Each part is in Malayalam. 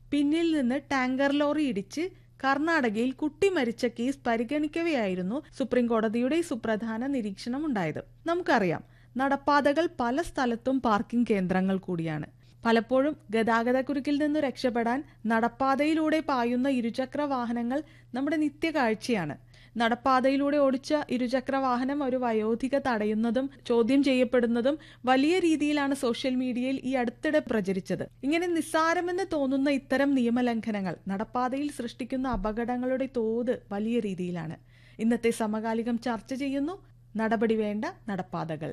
പിന്നിൽ നിന്ന് ടാങ്കർ ലോറി ഇടിച്ച് കർണാടകയിൽ കുട്ടി മരിച്ച കേസ് പരിഗണിക്കവെയായിരുന്നു സുപ്രീം കോടതിയുടെ ഈ സുപ്രധാന നിരീക്ഷണം ഉണ്ടായത് നമുക്കറിയാം നടപ്പാതകൾ പല സ്ഥലത്തും പാർക്കിംഗ് കേന്ദ്രങ്ങൾ കൂടിയാണ് പലപ്പോഴും ഗതാഗതക്കുരുക്കിൽ നിന്ന് രക്ഷപ്പെടാൻ നടപ്പാതയിലൂടെ പായുന്ന ഇരുചക്ര വാഹനങ്ങൾ നമ്മുടെ നിത്യകാഴ്ചയാണ് നടപ്പാതയിലൂടെ ഓടിച്ച ഇരുചക്ര വാഹനം ഒരു വയോധിക തടയുന്നതും ചോദ്യം ചെയ്യപ്പെടുന്നതും വലിയ രീതിയിലാണ് സോഷ്യൽ മീഡിയയിൽ ഈ അടുത്തിടെ പ്രചരിച്ചത് ഇങ്ങനെ നിസ്സാരമെന്ന് തോന്നുന്ന ഇത്തരം നിയമലംഘനങ്ങൾ നടപ്പാതയിൽ സൃഷ്ടിക്കുന്ന അപകടങ്ങളുടെ തോത് വലിയ രീതിയിലാണ് ഇന്നത്തെ സമകാലികം ചർച്ച ചെയ്യുന്നു നടപടി വേണ്ട നടപ്പാതകൾ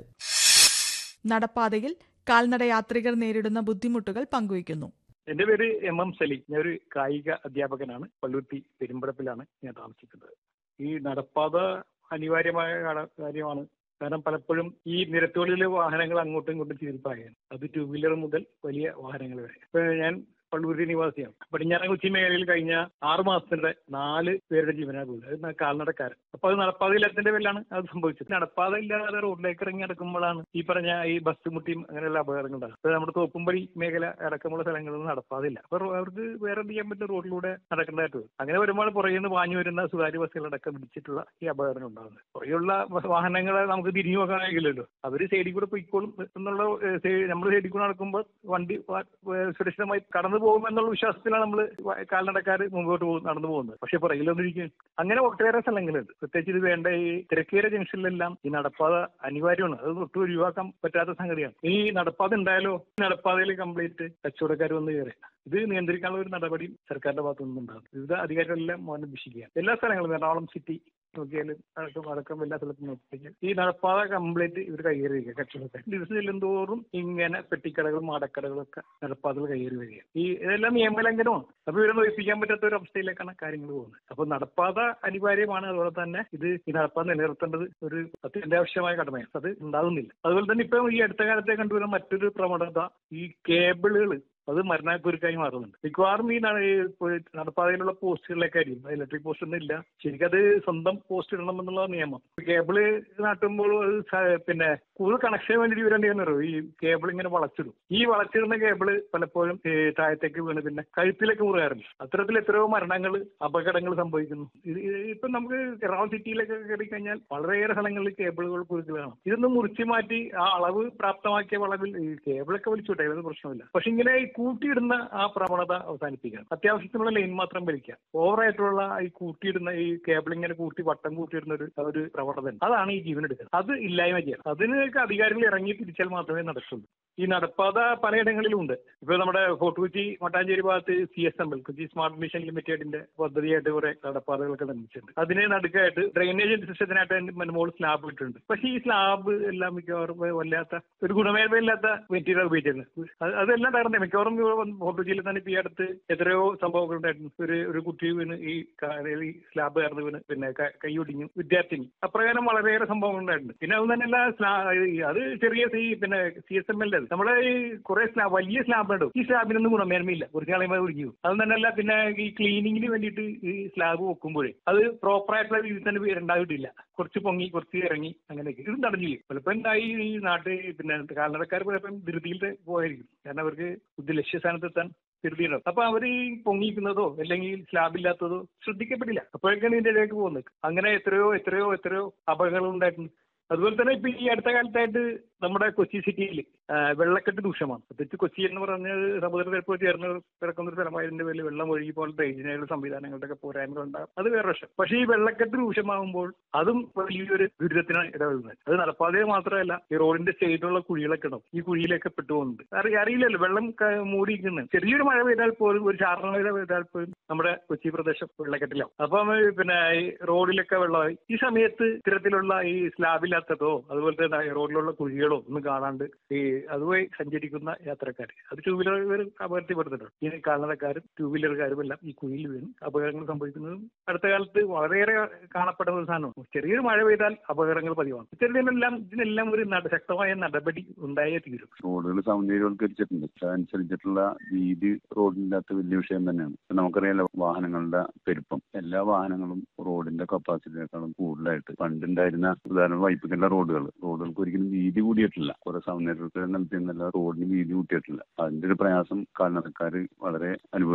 നടപ്പാതയിൽ കാൽനട യാത്രികർ നേരിടുന്ന ബുദ്ധിമുട്ടുകൾ പങ്കുവയ്ക്കുന്നു എന്റെ പേര് എം എം സലീം ഞാൻ ഒരു കായിക അധ്യാപകനാണ് പള്ളുരുത്തി പെരുമ്പടപ്പിലാണ് ഞാൻ താമസിക്കുന്നത് ഈ നടപ്പാത അനിവാര്യമായ കാ- കാര്യമാണ് കാരണം പലപ്പോഴും ഈ നിരത്തുകളിലെ വാഹനങ്ങൾ അങ്ങോട്ടും ഇങ്ങോട്ടും ചീർപ്പായാണ് അത് ടൂ വീലർ മുതൽ വലിയ വാഹനങ്ങൾ വരെ ഇപ്പൊ ഞാൻ പള്ളൂരി നിവാസിയാണ് പടിഞ്ഞാറൻ കൊച്ചി മേഖലയിൽ കഴിഞ്ഞ ആറ് മാസത്തിന്റെ നാല് പേരുടെ ജീവനാണ് പോയത് അത് കാൽനടക്കാരൻ അപ്പൊ അത് നടപ്പാതയില്ലാത്തതിന്റെ പേരിലാണ് അത് സംഭവിച്ചത് നടപ്പാത ഇല്ലാതെ റോഡിലേക്ക് ഇറങ്ങി നടക്കുമ്പോഴാണ് ഈ പറഞ്ഞ ഈ ബസ് മുട്ടിയും അങ്ങനെയുള്ള അപകടങ്ങൾ ഉണ്ടാകുന്നത് അപ്പൊ നമ്മുടെ തോപ്പുംപടി മേഖല അടക്കമുള്ള സ്ഥലങ്ങളിൽ നടപ്പാതില്ല അപ്പൊ റോ- അവർക്ക് വേറെ എന്ത് ചെയ്യാൻ പറ്റും റോഡിലൂടെ നടക്കേണ്ടതായിട്ട് വരും അങ്ങനെ വരുമ്പോൾ പുറകിൽ നിന്ന് വാഞ്ഞു വരുന്ന സ്വകാര്യ ബസ്സുകളടക്കം ഇടിച്ചിട്ടുള്ള ഈ അപകടങ്ങൾ ഉണ്ടാകുന്നത് പുറകെയുള്ള വാഹനങ്ങളെ നമുക്ക് തിരിഞ്ഞു നോക്കാൻ കഴിയില്ലല്ലോ അവര് സൈഡിൽ കൂടെ പൊയ്ക്കോളും എന്നുള്ള നമ്മൾ സൈഡിൽ കൂടെ നടക്കുമ്പോൾ വണ്ടി വ- ഏഹ് സുരക്ഷിതമായി കടന്നു പോകും എന്നുള്ള വിശ്വാസത്തിലാണ് നമ്മൾ കാൽനടക്കാർ മുമ്പോട്ട് പോകും നടന്നു പോകുന്നത് പക്ഷെ പുറകിലൊന്നിരിക്കും അങ്ങനെ ഒട്ടേറെ സ്ഥലങ്ങളുണ്ട് പ്രത്യേകിച്ച് ഇത് വേണ്ട ഈ തിരക്കേറിയ ജംഗ്ഷനിലെല്ലാം ഈ നടപ്പാത അനിവാര്യമാണ് അത് ഒട്ടും ഒഴിവാക്കാൻ പറ്റാത്ത സംഗതിയാണ് ഈ നടപ്പാത ഉണ്ടായാലോ ഈ നടപ്പാതയിൽ കംപ്ലീറ്റ് കച്ചവടക്കാർ വന്ന് കയറി ഇത് നിയന്ത്രിക്കാനുള്ള ഒരു നടപടിയും സർക്കാരിന്റെ ഭാഗത്തു നിന്നുണ്ടാകും വിവിധ അധികാരികളെല്ലാം മോനെ വീക്ഷിക്കുക എല്ലാ സ്ഥലങ്ങളും എറണാകുളം സിറ്റി നോക്കിയാലും അടക്കം അടക്കം എല്ലാ സ്ഥലത്തും നോക്കിക്കഴിഞ്ഞാൽ ഈ നടപ്പാത കംപ്ലീറ്റ് ഇവർ കയ്യേറിയിരിക്കുക കച്ചവടക്കാർ ദിവസം ചെല്ലുന്തോറും ഇങ്ങനെ പെട്ടിക്കടകളും മാടക്കടകളും ഒക്കെ നടപ്പാതകൾ കയ്യേറി വരിക ഈ ഇതെല്ലാം നിയമലംഘനമാണ് അപ്പൊ ഇവരെ നോയിപ്പിക്കാൻ പറ്റാത്ത ഒരു അവസ്ഥയിലേക്കാണ് കാര്യങ്ങൾ പോകുന്നത് അപ്പൊ നടപ്പാത അനിവാര്യമാണ് അതുപോലെ തന്നെ ഇത് ഈ നടപ്പാത നിലനിർത്തേണ്ടത് ഒരു അത്യന്താവശ്യമായ കടമയാണ് അത് ഉണ്ടാകുന്നില്ല അതുപോലെ തന്നെ ഇപ്പൊ ഈ അടുത്ത കാലത്തെ കണ്ടുവരുന്ന മറ്റൊരു പ്രവണത ഈ കേബിളുകൾ അത് മരണക്കുരുക്കായി മാറുന്നുണ്ട് മിക്കവാറും ഈ ന- ഈ ഇപ്പൊ നടപ്പാതയിലുള്ള പോസ്റ്റുകളിലൊക്കെ ആയിരിക്കും ഇലക്ട്രിക് പോസ്റ്റ് ഒന്നും ഇല്ല ശരിക്കും അത് സ്വന്തം പോസ്റ്റ് ഇടണം എന്നുള്ള നിയമം കേബിള് നാട്ടുമ്പോൾ അത് സ- പിന്നെ കൂടുതൽ കണക്ഷൻ വേണ്ടി ഇവരെന്ത് ഈ കേബിൾ ഇങ്ങനെ വളച്ചിടും ഈ വളച്ചിടുന്ന കേബിള് പലപ്പോഴും ഈ താഴത്തേക്ക് വീണ് പിന്നെ കഴുത്തിലേക്ക് മുറുകാറുണ്ട് അത്തരത്തിൽ എത്രയോ മരണങ്ങൾ അപകടങ്ങൾ സംഭവിക്കുന്നു ഇത് ഇത് ഇപ്പൊ നമുക്ക് എറണാകുളം സിറ്റിയിലൊക്കെ കയറി കഴിഞ്ഞാൽ വളരെയേറെ സ്ഥലങ്ങളിൽ കേബിളുകൾ കുരുക്കൾ കാണാം ഇതൊന്ന് മുറിച്ചു മാറ്റി ആ അളവ് പ്രാപ്തമാക്കിയ വളവിൽ ഈ കേബിളൊക്കെ വലിച്ചുവിട്ടെ അതൊന്നും പ്രശ്നമില്ല പക്ഷെ ഇങ്ങനെ ഈ കൂട്ടിയിടുന്ന ആ പ്രവണത അവസാനിപ്പിക്കണം അത്യാവശ്യത്തിനുള്ള ലൈൻ മാത്രം വലിക്കുക ഓവറായിട്ടുള്ള ഈ കൂട്ടിയിടുന്ന ഈ കേബിൾ ഇങ്ങനെ കൂട്ടി വട്ടം കൂട്ടിയിടുന്ന ഒരു ഒരു പ്രവണത ഉണ്ട് അതാണ് ഈ ജീവൻ എടുക്കുന്നത് അത് ഇല്ലായ്മ ചെയ്യണം അതിനൊക്കെ അധികാരികൾ ഇറങ്ങി തിരിച്ചാൽ മാത്രമേ നടക്കുള്ളൂ ഈ നടപ്പാത പലയിടങ്ങളിലും ഉണ്ട് ഇപ്പൊ നമ്മുടെ ഫോർട്ട് കൊച്ചി മട്ടാഞ്ചേരി ഭാഗത്ത് C S M L Kochi smart mission ലിമിറ്റഡിന്റെ പദ്ധതിയായിട്ട് കുറെ നടപ്പാതകളൊക്കെ നിർമ്മിച്ചിട്ടുണ്ട് അതിനെ നടുക്കായിട്ട് ഡ്രെയിനേജ് സിസ്റ്റത്തിനായിട്ട് മുകളിൽ സ്ലാബ് ഇട്ടിട്ടുണ്ട് പക്ഷേ ഈ സ്ലാബ് എല്ലാം മിക്കവാറും വല്ലാത്ത ഒരു ഗുണമേന്മയില്ലാത്ത മെറ്റീരിയൽ ഉപയോഗിച്ചിരുന്നത് അത് അതെല്ലാം തകർന്നേ മിക്കവാറും ഇവിടെ വന്ന് ഫോർട്ട് കൊച്ചിയിൽ തന്നെ ഇപ്പൊ ഈ അടുത്ത് എത്രയോ സംഭവങ്ങൾ ഉണ്ടായിരുന്നു ഒരു ഒരു കുട്ടി വീണ് ഈ ക- ഈ സ്ലാബ് കയർന്ന് വീണ് പിന്നെ ക- കൈയൊടിഞ്ഞു വിദ്യാർത്ഥിനി അപ്രകാരം വളരെയേറെ സംഭവങ്ങൾ ഉണ്ടായിട്ടുണ്ട് പിന്നെ അത് തന്നെയല്ല സ്ലാ ഈ അത് ചെറിയ ഈ പിന്നെ സി എസ് എം എൽ നമ്മുടെ ഈ കുറെ സ്ലാബ് വലിയ സ്ലാബ് ഉണ്ട് ഈ സ്ലാബിനൊന്നും ഗുണമേന്മയില്ല കുറച്ച് കളയുമ്പോൾ ഒഴിഞ്ഞു അത് തന്നെയല്ല പിന്നെ ഈ ക്ലീനിങ്ങിന് വേണ്ടിയിട്ട് ഈ സ്ലാബ് വെക്കുമ്പോഴേ അത് പ്രോപ്പർ ആയിട്ടുള്ള രീതിയിൽ തന്നെ ഉണ്ടായിട്ടില്ല കുറച്ച് പൊങ്ങി കുറച്ച് ഇറങ്ങി അങ്ങനെയൊക്കെ ഇത് തടഞ്ഞു ചെയ്യും പലപ്പോൾ എന്തായി ഈ നാട്ടിൽ പിന്നെ കാൽനടക്കാർ പലപ്പം ധൃതിയിൽ പോയിരിക്കും കാരണം അവർക്ക് ഇത് ലക്ഷ്യസ്ഥാനത്തെത്താൻ ധൃതിയുണ്ടാവും അപ്പൊ അവർ ഈ പൊങ്ങിക്കുന്നതോ അല്ലെങ്കിൽ സ്ലാബ് ഇല്ലാത്തതോ ശ്രദ്ധിക്കപ്പെടില്ല അപ്പോഴേക്കാണ് ഇതിന്റെ ഇടയിലേക്ക് പോകുന്നത് അങ്ങനെ എത്രയോ എത്രയോ എത്രയോ അപകടങ്ങൾ ഉണ്ടായിട്ടുണ്ട് അതുപോലെ തന്നെ ഇപ്പൊ ഈ അടുത്ത കാലത്തായിട്ട് നമ്മുടെ കൊച്ചി സിറ്റിയിൽ വെള്ളക്കെട്ട് ദൂഷ്യമാണ് പ്രത്യേകിച്ച് കൊച്ചി എന്ന് പറഞ്ഞത് സമുദ്രനിരപ്പ് ചേർന്ന് കിടക്കുന്ന ഒരു സ്ഥലമായതിന്റെ പേരിൽ വെള്ളം ഒഴുകി പോലെ ഡ്രെയിനേജ് സംവിധാനങ്ങളുടെ ഒക്കെ പോരായ്മകൾ ഉണ്ടാകും അത് വേറെ വശം പക്ഷേ ഈ വെള്ളക്കെട്ട് രൂക്ഷമാകുമ്പോൾ അതും വലിയൊരു ദുരിതത്തിനാണ് ഇടവരുന്നത് അത് നടപ്പാതയെ മാത്രമല്ല ഈ റോഡിന്റെ സൈഡിലുള്ള കുഴികളൊക്കെ ഉണ്ടാവും ഈ കുഴിയിലൊക്കെ പെട്ടുപോകുന്നുണ്ട് അറി അറിയില്ലല്ലോ വെള്ളം ക- മൂടിയിരിക്കുന്നത് ചെറിയൊരു മഴ പെയ്താൽ പോലും ഒരു ചാറണ മഴ പെയ്താൽ പോലും നമ്മുടെ കൊച്ചി പ്രദേശം വെള്ളക്കെട്ടിലാവും അപ്പം ഈ പിന്നെ ഈ റോഡിലൊക്കെ വെള്ളമായി ഈ സമയത്ത് ഇത്തരത്തിലുള്ള ഈ സ്ലാബില്ലാത്തതോ അതുപോലെ തന്നെ ഈ റോഡിലുള്ള കുഴികളോ ഒന്നും കാണാണ്ട് ഈ അതുവഴി സഞ്ചരിക്കുന്ന യാത്രക്കാർ അത് ടൂ വീലർ അപകടത്തിൽപ്പെടുത്തുന്നുണ്ട് ഈ കാൽനടക്കാരും ടൂ വീലർക്കാരും എല്ലാം ഈ കുഴിയിൽ വീണ് അപകടങ്ങൾ സംഭവിക്കുന്നതും അടുത്ത കാലത്ത് വളരെയേറെ കാണപ്പെടുന്ന ഒരു സാധനമാണ് ചെറിയൊരു മഴ പെയ്താൽ അപകടങ്ങൾ പതിവാണ് ഇത്തരത്തിലെല്ലാം ഇതിനെല്ലാം ഒരു നട- ശക്തമായ നടപടി ഉണ്ടായേ തീരും റോഡുകൾ സൗന്ദര്യവൽക്കരിച്ചിട്ടുണ്ട് അതനുസരിച്ചിട്ടുള്ള വീതി റോഡില്ലാത്ത വലിയ വിഷയം തന്നെയാണ് ഇപ്പൊ നമുക്കറിയാലോ വാഹനങ്ങളുടെ പെരുപ്പം എല്ലാ വാഹനങ്ങളും റോഡിന്റെ കപ്പാസിറ്റിയേക്കാളും കൂടുതലായിട്ട് പണ്ടുണ്ടായിരുന്ന ഉദാഹരണം വൈപ്പിക്കേണ്ട റോഡുകൾ റോഡുകൾക്ക് ഒരിക്കലും വീതി കൂടിയിട്ടില്ല കുറെ സൗന്ദര്യവൽക്കരണം നൽകിയെന്നല്ല റോഡിന് വീതി കൂട്ടിയിട്ടില്ല അതിന്റെ ഒരു പ്രയാസം കാൽനടക്കാർ വളരെ അനുഭവിച്ചു